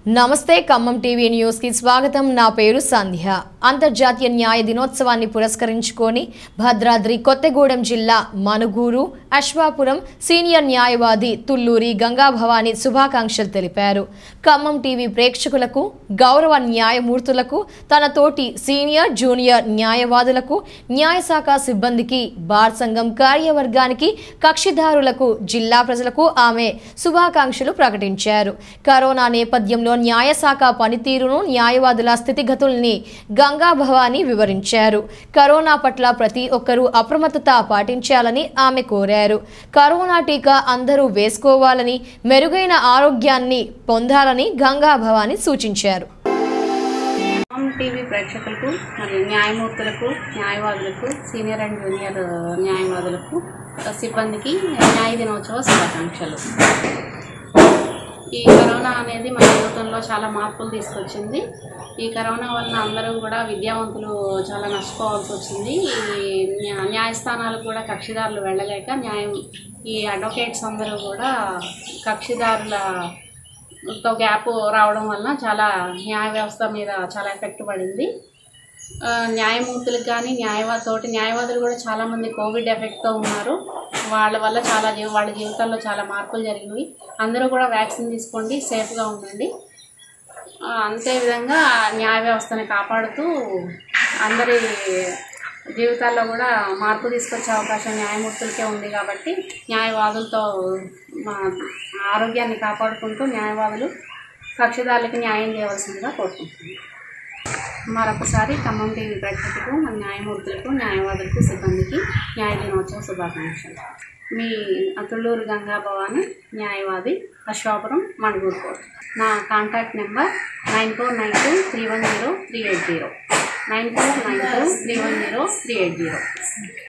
నమస్తే Khammam TV news కి స్వాగతం నా పేరు సంధ్య అంతర్జాతీయ న్యాయ దినోత్సవాన్ని పురస్కరించుకొని భద్రాద్రి కొత్తగూడెం జిల్లా మనుగూరు అశ్వాపురం సీనియర్ న్యాయవాది తుల్లూరి గంగాభవాని శుభాకాంక్షలు తెలిపారు ఖమ్మం టీవీ ప్రేక్షకులకు గౌరవ న్యాయమూర్తులకు తన తోటి సీనియర్ జూనియర్ న్యాయవాదులకు న్యాయశాఖ సిబ్బందికి బార్ సంఘం కార్యవర్గానికి కక్షిదారులకు జిల్లా ప్రజలకు ఆమె శుభాకాంక్షలు ప్రకటించారు కరోనా నేపథ్యంలో న్యాయశాఖ పనితీరును న్యాయవాదుల స్థితిగతుల్ని గంగా భవాని వివరించారు కరోనా పట్ల ప్రతి ఒక్కరూ అప్రమత్తత పాటించాలని ఆమె కోరారు కరోనా టీకా అందరూ వేసుకోవాలని మెరుగైన ఆరోగ్యాన్ని పొందాలని గంగా భవాని సూచించారు ఖమ్మం టీవీ ప్రేక్షకులకు మరియు న్యాయమూర్తులకు న్యాయవాదులకు సీనియర్ అండ్ జూనియర్ న్యాయవాదులకు సిబ్బందికి న్యాయ దినోత్సవ శుభాకాంక్షలు ఈ కరోనా అనేది మన జీవితంలో చాలా మార్పులు తీసుకొచ్చింది ఈ కరోనా వలన అందరూ కూడా విద్యావంతులు చాలా నష్టపోవాల్సి వచ్చింది ఈ న్యా- న్యాయస్థానాలకు కూడా కక్షిదారులు వెళ్ళలేక న్యాయం ఈ అడ్వకేట్స్ అందరూ కూడా కక్షిదారుల తో గ్యాప్ రావడం వలన చాలా న్యాయ వ్యవస్థ మీద చాలా ఎఫెక్ట్ పడింది ఆ, న్యాయమూర్తులకు కానీ న్యాయవాద తోటి న్యాయవాదులు కూడా చాలామంది కోవిడ్ ఎఫెక్ట్తో ఉన్నారు వాళ్ళ వల్ల చాలా జీ వాళ్ళ జీవితాల్లో చాలా మార్పులు జరిగినాయి అందరూ కూడా వ్యాక్సిన్ తీసుకోండి సేఫ్గా ఉండండి ఆ, అంతేవిధంగా న్యాయ వ్యవస్థని కాపాడుతూ అందరి జీవితాల్లో కూడా మార్పు తీసుకొచ్చే అవకాశం న్యాయమూర్తులకే ఉంది కాబట్టి న్యాయవాదులతో మా ఆరోగ్యాన్ని కాపాడుకుంటూ న్యాయవాదులు కక్షిదారులకి న్యాయం చేయవలసిందిగా కోరుకుంటున్నాను మరొకసారి ఖమ్మం టీవీ ప్రేక్షకులకు మన న్యాయమూర్తులకు న్యాయవాదులకు సిబ్బందికి న్యాయ దినోత్సవ శుభాకాంక్షలు మీ అతుళ్ళూరు గంగా భవాని న్యాయవాది అశ్వాపురం మణుగూరు కోర్టు నా contact number nine four nine two three one zero three eight zero nine four nine two three one zero three eight zero